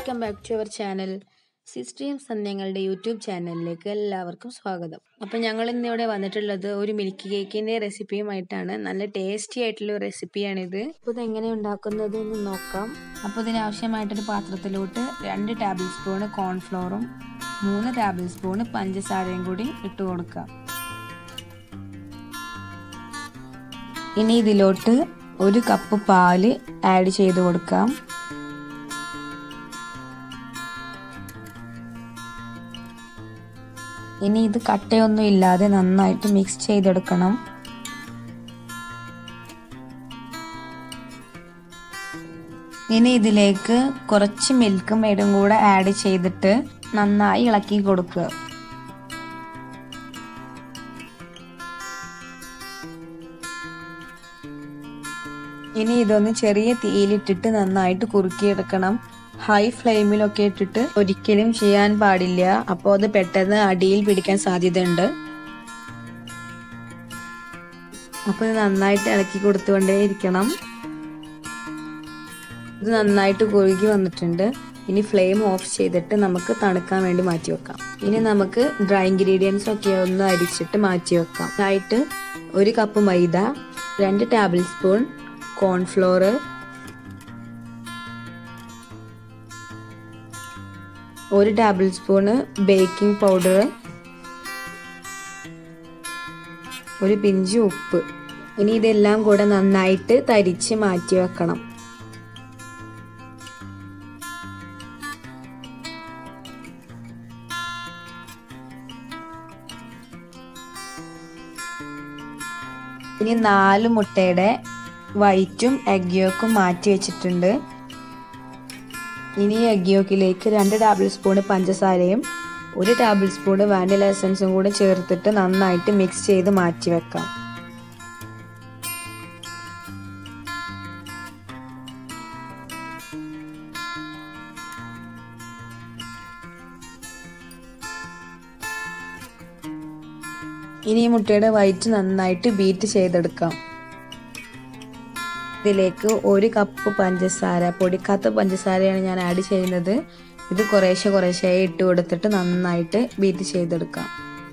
welcome back to our channel സിസ്റ്റീം സന്ധ്യങ്ങളുടെ YouTube ചാനലിലേക്ക് എല്ലാവർക്കും സ്വാഗതം അപ്പോൾ ഞങ്ങൾ ഇന്ന് ഇവിടെ വന്നിട്ടുള്ളത് ഒരു മിൽക്ക് കേക്കിൻ്റെ റെസിപ്പിയുമായിട്ടാണ് നല്ല ടേസ്റ്റി ആയിട്ടുള്ള ഒരു റെസിപ്പിയാണിത് അപ്പോൾ ഇത് എങ്ങനെ ഉണ്ടാക്കുന്നത് എന്ന് നോക്കാം അപ്പോൾ ഇതിന് ആവശ്യമായിട്ടൊരു പാത്രത്തിലോട്ട് രണ്ട് ടേബിൾ സ്പൂണ് കോൺഫ്ലോറും മൂന്ന് ടേബിൾ സ്പൂണ് പഞ്ചസാരയും കൂടി ഇട്ട് കൊടുക്കാം ഇനി ഇതിലോട്ട് ഒരു കപ്പ് പാല് ആഡ് ചെയ്ത് കൊടുക്കാം ഇനി ഇത് കട്ടയൊന്നും ഇല്ലാതെ നന്നായിട്ട് മിക്സ് ചെയ്തെടുക്കണം ഇനി ഇതിലേക്ക് കുറച്ച് മിൽക്ക് മെയ്ഡും കൂടെ ആഡ് ചെയ്തിട്ട് നന്നായി ഇളക്കി കൊടുക്കുക ഇനി ഇതൊന്ന് ചെറിയ തീയിലിട്ടിട്ട് നന്നായിട്ട് കുറുക്കിയെടുക്കണം ഹൈ ഫ്ലെയിമിലൊക്കെ ഇട്ടിട്ട് ഒരിക്കലും ചെയ്യാൻ പാടില്ല അപ്പോൾ അത് പെട്ടെന്ന് അടിയിൽ പിടിക്കാൻ സാധ്യതയുണ്ട് അപ്പോൾ ഇത് നന്നായിട്ട് ഇളക്കി കൊടുത്തുകൊണ്ടേ ഇരിക്കണം ഇത് നന്നായിട്ട് കുറുകി വന്നിട്ടുണ്ട് ഇനി ഫ്ലെയിം ഓഫ് ചെയ്തിട്ട് നമുക്ക് തണുക്കാൻ വേണ്ടി മാറ്റി വെക്കാം ഇനി നമുക്ക് ഡ്രൈ ഇൻഗ്രീഡിയൻസ് ഒക്കെ ഒന്ന് അരിച്ചിട്ട് മാറ്റി വെക്കാം ആയിട്ട് ഒരു കപ്പ് മൈദ രണ്ട് ടേബിൾ സ്പൂൺ കോൺഫ്ലോർ ഒരു ടേബിൾ സ്പൂണ് ബേക്കിംഗ് പൗഡർ ഒരു പിഞ്ച് ഉപ്പ് ഇനി ഇതെല്ലാം കൂടെ നന്നായിട്ട് തരിച്ച് മാറ്റി വെക്കണം ഇനി നാല് മുട്ടയുടെ വൈറ്റും എഗ് യോക്കും മാറ്റി വെച്ചിട്ടുണ്ട് ഇനി എഗ് യോക്കിലേക്ക് രണ്ട് ടേബിൾ സ്പൂൺ പഞ്ചസാരയും ഒരു ടേബിൾ സ്പൂൺ വാനില എസൻസും കൂടെ ചേർത്തിട്ട് നന്നായിട്ട് മിക്സ് ചെയ്ത് മാറ്റി വെക്കാം ഇനി ഈ മുട്ടയുടെ വൈറ്റ് നന്നായിട്ട് ബീറ്റ് ചെയ്തെടുക്കാം ഇതിലേക്ക് ഒരു കപ്പ് പഞ്ചസാര പൊടിക്കാത്ത പഞ്ചസാരയാണ് ഞാൻ ആഡ് ചെയ്യുന്നത് ഇത് കുറേശ്ശെ കുറേശ്ശെയായി ഇട്ട് കൊടുത്തിട്ട് നന്നായിട്ട് ബീറ്റ് ചെയ്തെടുക്കാം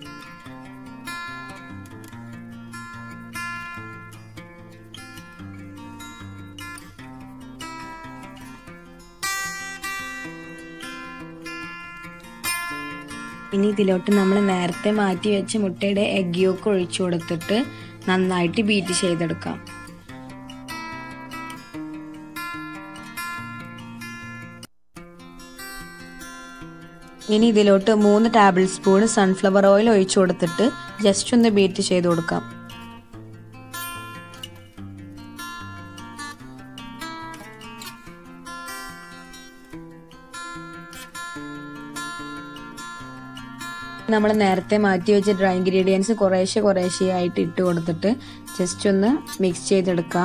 ഇനി ഇതിലോട്ട് നമ്മൾ നേരത്തെ മാറ്റി വെച്ച മുട്ടയുടെ എഗ് യോക്ക് ഒഴിച്ചു കൊടുത്തിട്ട് നന്നായിട്ട് ബീറ്റ് ചെയ്തെടുക്കാം ഇനി ഇതിലോട്ട് മൂന്ന് ടേബിൾ സ്പൂൺ സൺഫ്ലവർ ഓയിൽ ഒഴിച്ചു കൊടുത്തിട്ട് ജസ്റ്റ് ഒന്ന് ബീറ്റ് ചെയ്ത് കൊടുക്കാം നമ്മൾ നേരത്തെ മാറ്റി വെച്ച ഡ്രൈ ഇൻഗ്രീഡിയൻസ് കുറേശ്ശെ കുറേശ്ശെ ആയിട്ട് ഇട്ട് കൊടുത്തിട്ട് ജസ്റ്റ് ഒന്ന് മിക്സ് ചെയ്തെടുക്കാം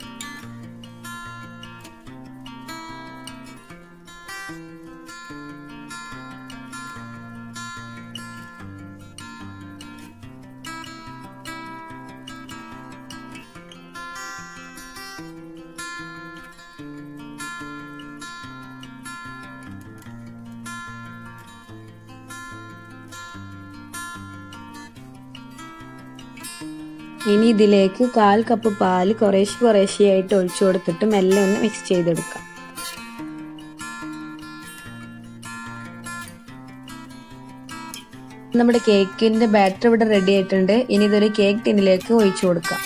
ഇനി ഇതിലേക്ക് കാൽ കപ്പ് പാല് കുറേശ്ശെ കുറേശ്ശെയായിട്ട് ഒഴിച്ചു കൊടുത്തിട്ട് മെല്ലെ ഒന്ന് മിക്സ് ചെയ്തെടുക്കാം നമ്മുടെ കേക്കിന്റെ ബാറ്റർ ഇവിടെ റെഡി ആയിട്ടുണ്ട് ഇനി ഇതൊരു കേക്ക് ടിന്നിലേക്ക് ഒഴിച്ചു കൊടുക്കാം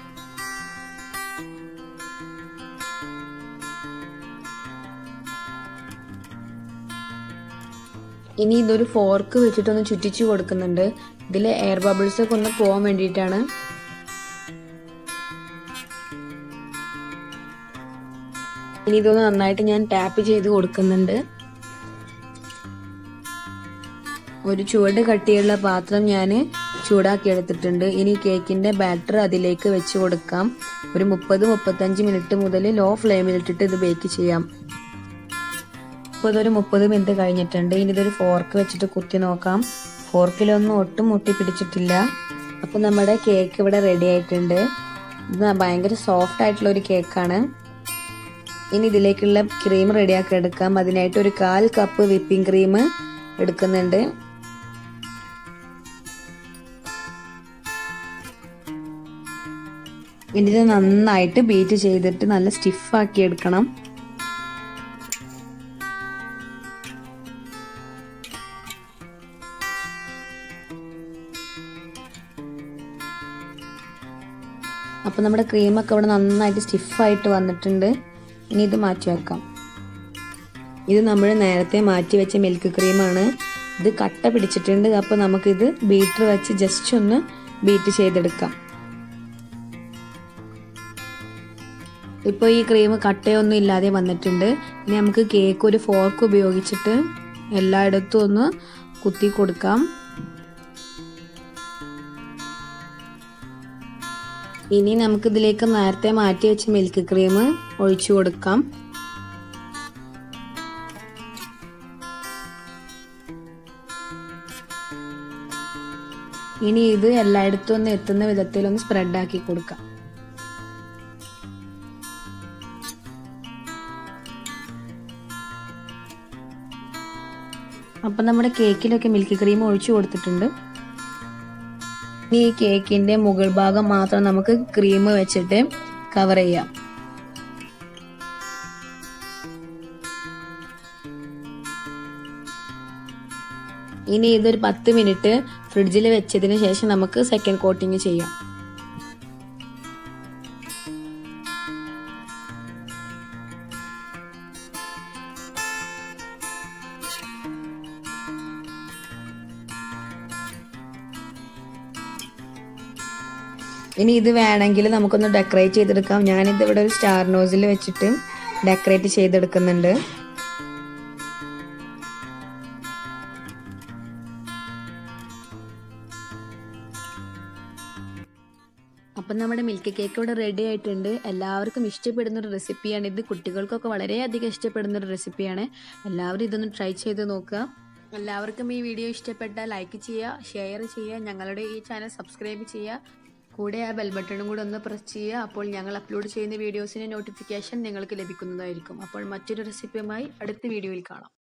ഇനി ഇതൊരു ഫോർക്ക് വെച്ചിട്ടൊന്ന് ചുറ്റിച്ചു കൊടുക്കുന്നുണ്ട് ഇതിൽ എയർ ബബിൾസ് ഒക്കെ ഒന്ന് പോകാൻ വേണ്ടിയിട്ടാണ് ഇനി ഇതൊന്ന് നന്നായിട്ട് ഞാൻ ടാപ്പ് ചെയ്ത് കൊടുക്കുന്നുണ്ട് ഒരു ചുവട് കട്ടിയുള്ള പാത്രം ഞാൻ ചൂടാക്കി എടുത്തിട്ടുണ്ട് ഇനി കേക്കിന്റെ ബാറ്റർ അതിലേക്ക് വെച്ച് കൊടുക്കാം ഒരു മുപ്പത് മുപ്പത്തഞ്ച് മിനിറ്റ് മുതൽ ലോ ഫ്ലെയിമിലിട്ടിട്ട് ഇത് ബേക്ക് ചെയ്യാം ഇപ്പോൾ ഇതൊരു മുപ്പത് മിനിറ്റ് കഴിഞ്ഞിട്ടുണ്ട് ഇനി ഇതൊരു ഫോർക്ക് വെച്ചിട്ട് കുത്തി നോക്കാം ഫോർക്കിലൊന്നും ഒട്ടും മുട്ടി പിടിച്ചിട്ടില്ല അപ്പോൾ നമ്മുടെ കേക്ക് ഇവിടെ റെഡി ആയിട്ടുണ്ട് ഇത് ഭയങ്കര സോഫ്റ്റ് ആയിട്ടുള്ള ഒരു കേക്കാണ് ഇനി ഇതിലേക്കുള്ള ക്രീം റെഡിയാക്കി എടുക്കാം അതിനായിട്ട് ഒരു കാൽ കപ്പ് വിപ്പിംഗ് ക്രീം എടുക്കുന്നുണ്ട് ഇനി ഇത് നന്നായിട്ട് ബീറ്റ് ചെയ്തിട്ട് നല്ല സ്റ്റിഫാക്കി എടുക്കണം അപ്പോൾ നമ്മുടെ ക്രീമൊക്കെ ഇവിടെ നന്നായിട്ട് സ്റ്റിഫായിട്ട് വന്നിട്ടുണ്ട് ഇനി ഇത് മാറ്റി വെക്കാം ഇത് നമ്മൾ നേരത്തെ മാറ്റി വെച്ച മിൽക്ക് ക്രീമാണ് ഇത് കട്ട പിടിച്ചിട്ടുണ്ട് അപ്പോൾ നമുക്കിത് ബീറ്റർ വെച്ച് ജസ്റ്റ് ഒന്ന് ബീറ്റ് ചെയ്തെടുക്കാം ഇപ്പോൾ ഈ ക്രീം കട്ടയൊന്നും ഇല്ലാതെ വന്നിട്ടുണ്ട് ഇനി നമുക്ക് കേക്ക് ഒരു ഫോർക്ക് ഉപയോഗിച്ചിട്ട് എല്ലായിടത്തും ഒന്ന് കുത്തി കൊടുക്കാം ഇനി നമുക്കിതിലേക്ക് നേരത്തെ മാറ്റി വെച്ച മിൽക്ക് ക്രീം ഒഴിച്ചു കൊടുക്കാം ഇനി ഇത് എല്ലായിടത്തും ഒന്ന് എത്തുന്ന വിധത്തിൽ ഒന്ന് സ്പ്രെഡ് ആക്കി കൊടുക്കാം അപ്പം നമ്മുടെ കേക്കിലൊക്കെ മിൽക്ക് ക്രീം ഒഴിച്ചു കൊടുത്തിട്ടുണ്ട് ഇനി ഈ കേക്കിന്റെ മുകൾ ഭാഗം മാത്രം നമുക്ക് ക്രീം വെച്ചിട്ട് കവർ ചെയ്യാം ഇനി ഇതൊരു പത്ത് മിനിറ്റ് ഫ്രിഡ്ജിൽ വെച്ചതിന് ശേഷം നമുക്ക് സെക്കൻഡ് കോട്ടിങ് ചെയ്യാം ഇനി ഇത് വേണമെങ്കിൽ നമുക്കൊന്ന് ഡെക്കറേറ്റ് ചെയ്തെടുക്കാം ഞാനിത് ഇവിടെ ഒരു സ്റ്റാർ നോസിൽ വെച്ചിട്ട് ഡെക്കറേറ്റ് ചെയ്തെടുക്കുന്നുണ്ട് അപ്പം നമ്മുടെ മിൽക്ക് കേക്ക് ഇവിടെ റെഡി ആയിട്ടുണ്ട് എല്ലാവർക്കും ഇഷ്ടപ്പെടുന്ന ഒരു റെസിപ്പിയാണ് ഇത് കുട്ടികൾക്കൊക്കെ വളരെയധികം ഇഷ്ടപ്പെടുന്ന ഒരു റെസിപ്പിയാണ് എല്ലാവരും ഇതൊന്ന് ട്രൈ ചെയ്ത് നോക്കുക എല്ലാവർക്കും ഈ വീഡിയോ ഇഷ്ടപ്പെട്ടാൽ ലൈക്ക് ചെയ്യുക ഷെയർ ചെയ്യുക ഞങ്ങളുടെ ഈ ചാനൽ സബ്സ്ക്രൈബ് ചെയ്യുക കൂടെ ആ ബെൽ ബട്ടണും കൂടെ ഒന്ന് പ്രസ് ചെയ്യുക അപ്പോൾ ഞങ്ങൾ അപ്ലോഡ് ചെയ്യുന്ന വീഡിയോസിൻ്റെ നോട്ടിഫിക്കേഷൻ നിങ്ങൾക്ക് ലഭിക്കുന്നതായിരിക്കും അപ്പോൾ മറ്റൊരു റെസിപ്പിയുമായി അടുത്ത വീഡിയോയിൽ കാണാം